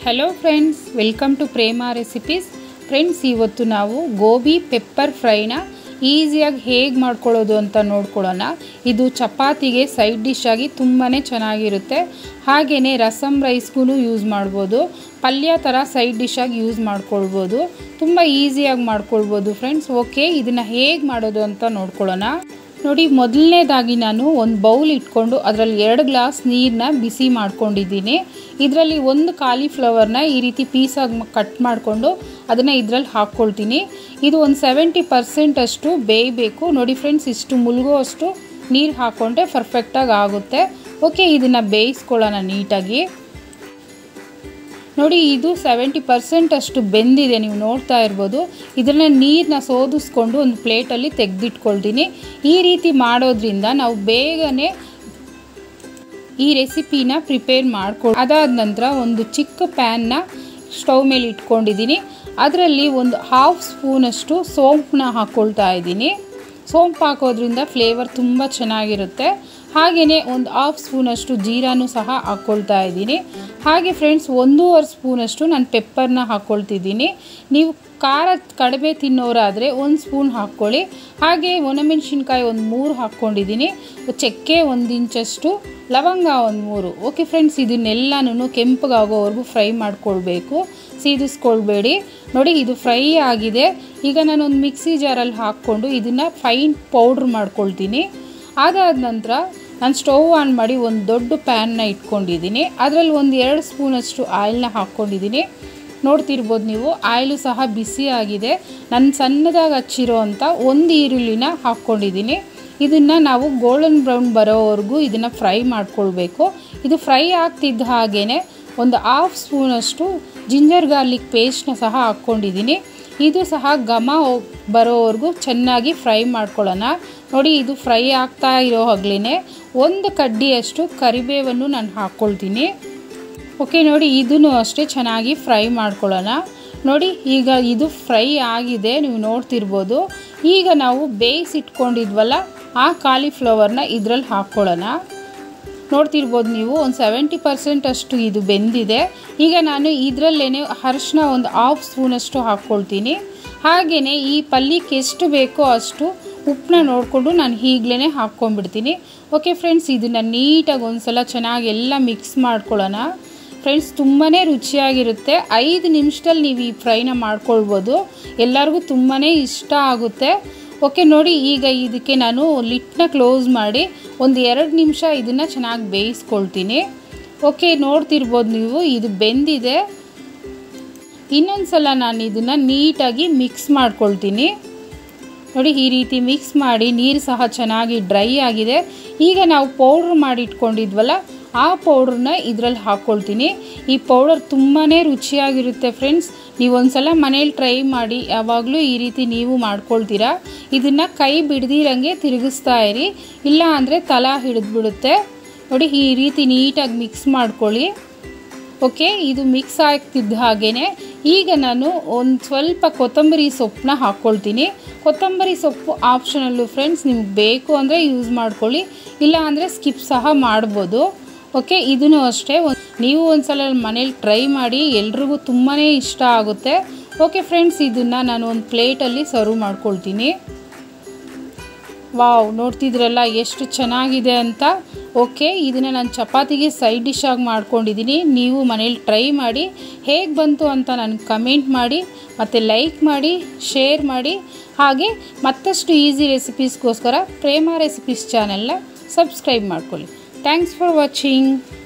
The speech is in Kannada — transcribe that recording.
hello friends welcome to Prema recipes friends ಇವತ್ತು ನಾವು ಗೋಬಿ ಪೆಪ್ಪರ್ ಫ್ರೈನ ಈಸಿಯಾಗಿ ಹೇಗೆ ಮಾಡ್ಕೊಳ್ಳೋದು ಅಂತ ನೋಡ್ಕೊಳ್ಳೋಣ ಇದು ಚಪಾತಿಗೆ ಸೈಡ್ ಡಿಶ್ ಆಗಿ ತುಂಬಾ ಚೆನ್ನಾಗಿರುತ್ತೆ ಹಾಗೆಯೇ ರಸಮ್ ರೈಸ್ಗೂ ಯೂಸ್ ಮಾಡ್ಬೋದು ಪಲ್ಯ ಥರ ಸೈಡ್ ಡಿಶ್ ಆಗಿ ಯೂಸ್ ಮಾಡ್ಕೊಳ್ಬೋದು ತುಂಬ ಈಸಿಯಾಗಿ ಮಾಡ್ಕೊಳ್ಬೋದು ಫ್ರೆಂಡ್ಸ್ ಓಕೆ ಇದನ್ನು ಹೇಗೆ ಮಾಡೋದು ಅಂತ ನೋಡ್ಕೊಳ್ಳೋಣ ನೋಡಿ ಮೊದಲನೇದಾಗಿ ನಾನು ಒಂದು ಬೌಲ್ ಇಟ್ಕೊಂಡು ಅದರಲ್ಲಿ ಎರಡು ಗ್ಲಾಸ್ ನೀರನ್ನ ಬಿಸಿ ಮಾಡ್ಕೊಂಡಿದ್ದೀನಿ ಇದರಲ್ಲಿ ಒಂದು ಕಾಲಿಫ್ಲವರ್ನ ಈ ರೀತಿ ಪೀಸಾಗಿ ಕಟ್ ಮಾಡಿಕೊಂಡು ಅದನ್ನು ಇದರಲ್ಲಿ ಹಾಕ್ಕೊಳ್ತೀನಿ ಇದು ಒಂದು ಸೆವೆಂಟಿ ಪರ್ಸೆಂಟ್ ಅಷ್ಟು ಬೇಯಬೇಕು ನೋಡಿ ಫ್ರೆಂಡ್ಸ್ ಇಷ್ಟು ಮುಳುಗೋ ಅಷ್ಟು ನೀರು ಹಾಕ್ಕೊಂಡ್ರೆ ಪರ್ಫೆಕ್ಟಾಗಿ ಆಗುತ್ತೆ ಓಕೆ ಇದನ್ನು ಬೇಯಿಸ್ಕೊಳ್ಳೋಣ ನೀಟಾಗಿ ನೋಡಿ ಇದು ಸೆವೆಂಟಿ ಪರ್ಸೆಂಟ್ ಅಷ್ಟು ಬೆಂದಿದೆ ನೀವು ನೋಡ್ತಾ ಇರ್ಬೋದು ಇದನ್ನು ನೀರನ್ನ ಸೋದಿಸ್ಕೊಂಡು ಒಂದು ಪ್ಲೇಟಲ್ಲಿ ತೆಗೆದಿಟ್ಕೊಳ್ತೀನಿ ಈ ರೀತಿ ಮಾಡೋದ್ರಿಂದ ನಾವು ಬೇಗನೆ ಈ ರೆಸಿಪಿನ ಪ್ರಿಪೇರ್ ಮಾಡ್ಕೊ ಅದಾದ ನಂತರ ಒಂದು ಚಿಕ್ಕ ಪ್ಯಾನ್ನ ಸ್ಟವ್ ಮೇಲೆ ಇಟ್ಕೊಂಡಿದ್ದೀನಿ ಅದರಲ್ಲಿ ಒಂದು ಹಾಫ್ ಸ್ಪೂನಷ್ಟು ಸೋಂಪನ್ನ ಹಾಕ್ಕೊಳ್ತಾ ಇದ್ದೀನಿ ಸೋಂಪು ಹಾಕೋದ್ರಿಂದ ಫ್ಲೇವರ್ ತುಂಬ ಚೆನ್ನಾಗಿರುತ್ತೆ ಹಾಗೆಯೇ ಒಂದು ಹಾಫ್ ಸ್ಪೂನಷ್ಟು ಜೀರಾನು ಸಹ ಹಾಕ್ಕೊಳ್ತಾ ಇದ್ದೀನಿ ಹಾಗೆ ಫ್ರೆಂಡ್ಸ್ ಒಂದೂವರೆ ಸ್ಪೂನಷ್ಟು ನಾನು ಪೆಪ್ಪರ್ನ ಹಾಕ್ಕೊಳ್ತಿದ್ದೀನಿ ನೀವು ಖಾರ ಕಡಿಮೆ ತಿನ್ನೋರಾದರೆ ಒಂದು ಸ್ಪೂನ್ ಹಾಕ್ಕೊಳ್ಳಿ ಹಾಗೆ ಒಣಮೆಣಸಿನ್ಕಾಯಿ ಒಂದು ಮೂರು ಹಾಕ್ಕೊಂಡಿದ್ದೀನಿ ಚಕ್ಕೆ ಒಂದು ಇಂಚಷ್ಟು ಲವಂಗ ಒಂದು ಮೂರು ಓಕೆ ಫ್ರೆಂಡ್ಸ್ ಇದನ್ನೆಲ್ಲನೂ ಕೆಂಪಗಾಗೋವರೆಗೂ ಫ್ರೈ ಮಾಡ್ಕೊಳ್ಬೇಕು ಸೀದಿಸ್ಕೊಳ್ಬೇಡಿ ನೋಡಿ ಇದು ಫ್ರೈ ಆಗಿದೆ ಈಗ ನಾನು ಒಂದು ಮಿಕ್ಸಿ ಜಾರಲ್ಲಿ ಹಾಕ್ಕೊಂಡು ಇದನ್ನು ಫೈನ್ ಪೌಡ್ರ್ ಮಾಡ್ಕೊಳ್ತೀನಿ ಅದಾದ ನಂತರ ನಾನು ಸ್ಟವ್ ಆನ್ ಮಾಡಿ ಒಂದು ದೊಡ್ಡ ಪ್ಯಾನ್ನ ಇಟ್ಕೊಂಡಿದ್ದೀನಿ ಅದರಲ್ಲಿ ಒಂದು ಎರಡು ಸ್ಪೂನಷ್ಟು ಆಯಿಲ್ನ ಹಾಕ್ಕೊಂಡಿದ್ದೀನಿ ನೋಡ್ತಿರ್ಬೋದು ನೀವು ಆಯಿಲು ಸಹ ಬಿಸಿ ಆಗಿದೆ ನಾನು ಸಣ್ಣದಾಗಿ ಹಚ್ಚಿರೋ ಅಂಥ ಒಂದು ಈರುಳ್ಳಿನ ಹಾಕ್ಕೊಂಡಿದ್ದೀನಿ ಇದನ್ನು ನಾವು ಗೋಲ್ಡನ್ ಬ್ರೌನ್ ಬರೋವರೆಗೂ ಇದನ್ನು ಫ್ರೈ ಮಾಡ್ಕೊಳ್ಬೇಕು ಇದು ಫ್ರೈ ಆಗ್ತಿದ್ದ ಹಾಗೇ ಒಂದು ಹಾಫ್ ಸ್ಪೂನಷ್ಟು ಜಿಂಜರ್ ಗಾರ್ಲಿಕ್ ಪೇಸ್ಟ್ನ ಸಹ ಹಾಕ್ಕೊಂಡಿದ್ದೀನಿ ಇದು ಸಹ ಘಮ ಬರೋವರೆಗೂ ಚೆನ್ನಾಗಿ ಫ್ರೈ ಮಾಡ್ಕೊಳ್ಳೋಣ ನೋಡಿ ಇದು ಫ್ರೈ ಆಗ್ತಾ ಇರೋ ಹಾಗ್ಲೇ ಒಂದು ಕಡ್ಡಿಯಷ್ಟು ಕರಿಬೇವನ್ನು ನಾನು ಹಾಕ್ಕೊಳ್ತೀನಿ ಓಕೆ ನೋಡಿ ಇದನ್ನು ಅಷ್ಟೇ ಚೆನ್ನಾಗಿ ಫ್ರೈ ಮಾಡ್ಕೊಳ್ಳೋಣ ನೋಡಿ ಈಗ ಇದು ಫ್ರೈ ಆಗಿದೆ ನೀವು ನೋಡ್ತಿರ್ಬೋದು ಈಗ ನಾವು ಬೇಯಿಸಿಟ್ಕೊಂಡಿದ್ವಲ್ಲ ಆ ಕಾಲಿಫ್ಲವರ್ನ ಇದರಲ್ಲಿ ಹಾಕ್ಕೊಳ್ಳೋಣ ನೋಡ್ತಿರ್ಬೋದು ನೀವು ಒಂದು ಸೆವೆಂಟಿ ಪರ್ಸೆಂಟ್ ಅಷ್ಟು ಇದು ಬೆಂದಿದೆ ಈಗ ನಾನು ಇದರಲ್ಲೇ ಅರಿಶಿನ ಒಂದು ಹಾಫ್ ಸ್ಪೂನಷ್ಟು ಹಾಕ್ಕೊಳ್ತೀನಿ ಹಾಗೆಯೇ ಈ ಪಲ್ಯಕ್ಕೆ ಎಷ್ಟು ಬೇಕೋ ಅಷ್ಟು ಉಪ್ಪನ್ನ ನೋಡಿಕೊಂಡು ನಾನು ಈಗಲೇ ಹಾಕ್ಕೊಂಡ್ಬಿಡ್ತೀನಿ ಓಕೆ ಫ್ರೆಂಡ್ಸ್ ಇದನ್ನು ನೀಟಾಗಿ ಒಂದು ಸಲ ಚೆನ್ನಾಗಿ ಎಲ್ಲ ಮಿಕ್ಸ್ ಮಾಡ್ಕೊಳ್ಳೋಣ ಫ್ರೆಂಡ್ಸ್ ತುಂಬಾ ರುಚಿಯಾಗಿರುತ್ತೆ ಐದು ನಿಮಿಷದಲ್ಲಿ ನೀವು ಈ ಫ್ರೈನ ಮಾಡ್ಕೊಳ್ಬೋದು ಎಲ್ಲರಿಗೂ ತುಂಬಾ ಇಷ್ಟ ಆಗುತ್ತೆ ಓಕೆ ನೋಡಿ ಈಗ ಇದಕ್ಕೆ ನಾನು ಲಿಟ್ನ ಕ್ಲೋಸ್ ಮಾಡಿ ಒಂದು ಎರಡು ನಿಮಿಷ ಇದನ್ನು ಚೆನ್ನಾಗಿ ಬೇಯಿಸ್ಕೊಳ್ತೀನಿ ಓಕೆ ನೋಡ್ತಿರ್ಬೋದು ನೀವು ಇದು ಬೆಂದಿದೆ ಇನ್ನೊಂದು ಸಲ ನಾನು ಇದನ್ನು ನೀಟಾಗಿ ಮಿಕ್ಸ್ ಮಾಡ್ಕೊಳ್ತೀನಿ ನೋಡಿ ಈ ರೀತಿ ಮಿಕ್ಸ್ ಮಾಡಿ ನೀರು ಸಹ ಚೆನ್ನಾಗಿ ಡ್ರೈ ಆಗಿದೆ ಈಗ ನಾವು ಪೌಡ್ರ್ ಮಾಡಿ ಇಟ್ಕೊಂಡಿದ್ವಲ್ಲ ಆ ಪೌಡ್ರನ್ನ ಇದರಲ್ಲಿ ಹಾಕ್ಕೊಳ್ತೀನಿ ಈ ಪೌಡರ್ ತುಂಬಾ ರುಚಿಯಾಗಿರುತ್ತೆ ಫ್ರೆಂಡ್ಸ್ ನೀವು ಒಂದ್ಸಲ ಮನೇಲಿ ಟ್ರೈ ಮಾಡಿ ಯಾವಾಗಲೂ ಈ ರೀತಿ ನೀವು ಮಾಡ್ಕೊಳ್ತೀರಾ ಇದನ್ನು ಕೈ ಬಿಡ್ದಿರಂಗೆ ತಿರುಗಿಸ್ತಾ ಇರಿ ಇಲ್ಲ ಅಂದರೆ ತಲಾ ಹಿಡಿದ್ಬಿಡುತ್ತೆ ನೋಡಿ ಈ ರೀತಿ ನೀಟಾಗಿ ಮಿಕ್ಸ್ ಮಾಡ್ಕೊಳ್ಳಿ ಓಕೆ ಇದು ಮಿಕ್ಸ್ ಆಗ್ತಿದ್ದ ಹಾಗೇ ಈಗ ನಾನು ಒಂದು ಸ್ವಲ್ಪ ಕೊತ್ತಂಬರಿ ಸೊಪ್ಪನ್ನ ಹಾಕ್ಕೊಳ್ತೀನಿ ಕೊತ್ತಂಬರಿ ಸೊಪ್ಪು ಆಪ್ಷನಲ್ಲು ಫ್ರೆಂಡ್ಸ್ ನಿಮ್ಗೆ ಬೇಕು ಅಂದರೆ ಯೂಸ್ ಮಾಡ್ಕೊಳ್ಳಿ ಇಲ್ಲ ಅಂದರೆ ಸ್ಕಿಪ್ ಸಹ ಮಾಡ್ಬೋದು ಓಕೆ ಇದೂ ಅಷ್ಟೇ ನೀವು ಒಂದ್ಸಲ ಮನೇಲಿ ಟ್ರೈ ಮಾಡಿ ಎಲ್ರಿಗೂ ತುಂಬಾ ಇಷ್ಟ ಆಗುತ್ತೆ ಓಕೆ ಫ್ರೆಂಡ್ಸ್ ಇದನ್ನು ನಾನು ಒಂದು ಪ್ಲೇಟಲ್ಲಿ ಸರ್ವ್ ಮಾಡ್ಕೊಳ್ತೀನಿ ವಾವ್ ನೋಡ್ತಿದ್ರಲ್ಲ ಎಷ್ಟು ಚೆನ್ನಾಗಿದೆ ಅಂತ ಓಕೆ ಇದನ್ನು ನಾನು ಚಪಾತಿಗೆ ಸೈಡ್ ಡಿಶ್ ಆಗಿ ಮಾಡ್ಕೊಂಡಿದ್ದೀನಿ ನೀವು ಮನೇಲಿ ಟ್ರೈ ಮಾಡಿ ಹೇಗೆ ಬಂತು ಅಂತ ನನಗೆ ಕಮೆಂಟ್ ಮಾಡಿ ಮತ್ತು ಲೈಕ್ ಮಾಡಿ ಶೇರ್ ಮಾಡಿ ಹಾಗೆ ಮತ್ತಷ್ಟು ಈಸಿ ರೆಸಿಪೀಸ್ಗೋಸ್ಕರ ಪ್ರೇಮ ರೆಸಿಪೀಸ್ ಚಾನೆಲ್ನ ಸಬ್ಸ್ಕ್ರೈಬ್ ಮಾಡ್ಕೊಳ್ಳಿ ಥ್ಯಾಂಕ್ಸ್ ಫಾರ್ ವಾಚಿಂಗ್